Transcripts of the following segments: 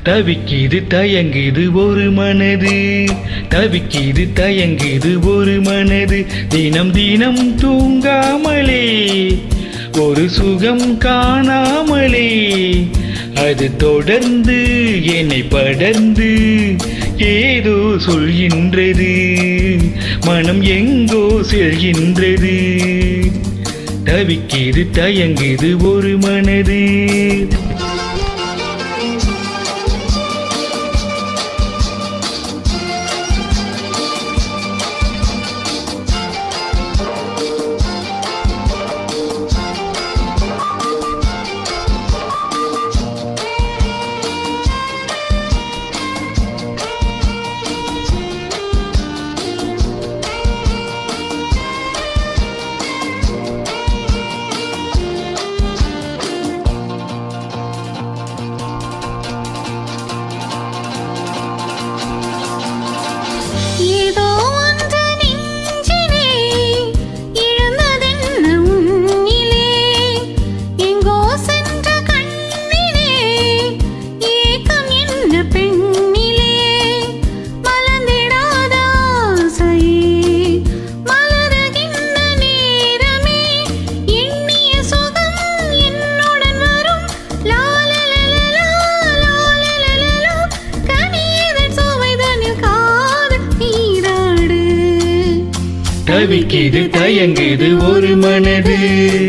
தவிக்கிது தயங்குது ஒரு மனது தவிக்கிது தயங்குது ஒரு மனது தினம் தினம் தூங்காமலே ஒரு சுகம் காணாமலே அது தொடர்ந்து என்னை படர்ந்து ஏதோ சொல்கின்றது மனம் எங்கோ செல்கின்றது தவிக்கிது தயங்குது ஒரு மனது ஏதோ ஒன்று நெஞ்சிலே எழுந்ததென்ன உன்னிலே எங்கோ சென்ற கண்ணிலே ஏக்கம் என்ன பெண்ணிலே மலர்ந்திடாத ஆசையே மலருகின்ற நேரமே எண்ணிய சுகம் என்னுடன் வரும் லாலலலலா, லாலலலலா, கனியதன் சுவைதனில் காதல் நீராடு. தவிக்கிது தயங்குது ஒரு மனது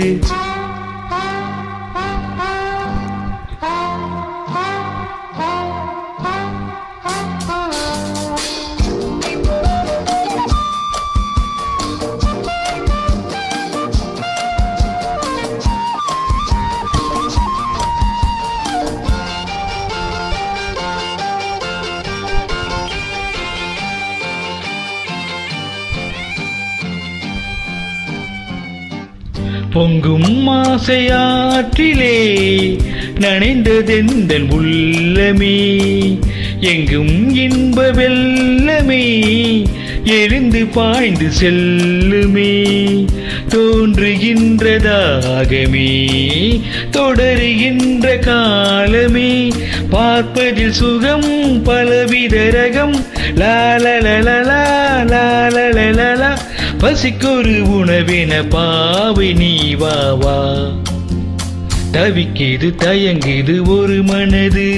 பொங்கும் மாசையாற்றிலே நனைந்ததெந்தன் உள்ளமே எங்கும் இன்ப வெள்ளமே எழுந்து பாய்ந்து செல்லுமே தோன்றுகின்றதாகமே தொடருகின்ற காலமே பார்ப்பதில் சுகம் பலவித ரகம் லாலலலலா லாலலலலா பசிக்கொரு உணவென பாவை நீ வா வா தவிக்கிது தயங்குது ஒரு மனது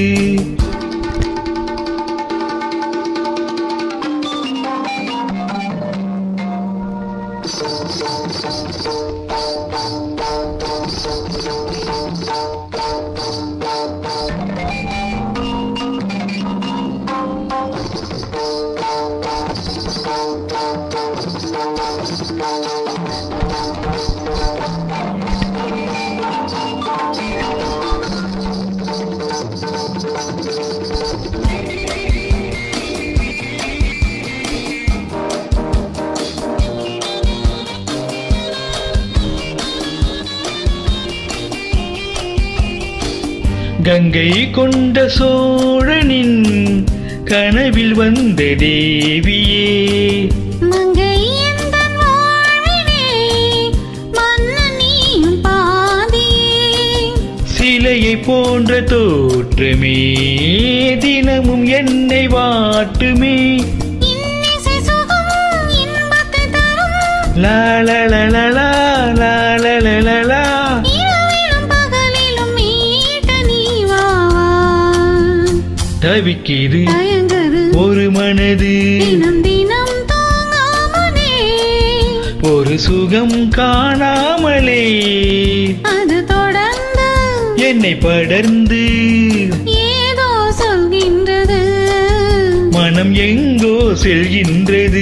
கங்கை கொண்ட சோழனின் கனவில் வந்த தேவியே மங்கை எந்தன் வாழ்விலே மன்னன் நீயும் பாதியே சிலையை போன்ற தோற்றமே தினமும் என்னை வாட்டுமே இன்னிசை சுகம் இன்பத்தை தரும் லாலலலலா லாலலலலா இரவிலும் பகலிலும் மீட்ட நீ வா வா. தவிக்கிது தயங்குது ஒரு மனது தினம் தினம் தூங்காமலே ஒரு சுகம் காணாமலே அது தொடர்ந்து என்னை படர்ந்து ஏதோ சொல்கின்றது மனம் எங்கோ செல்கின்றது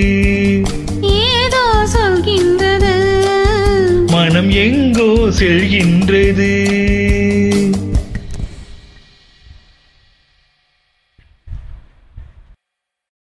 ஏதோ சொல்கின்றது மனம் எங்கோ செல்கின்றது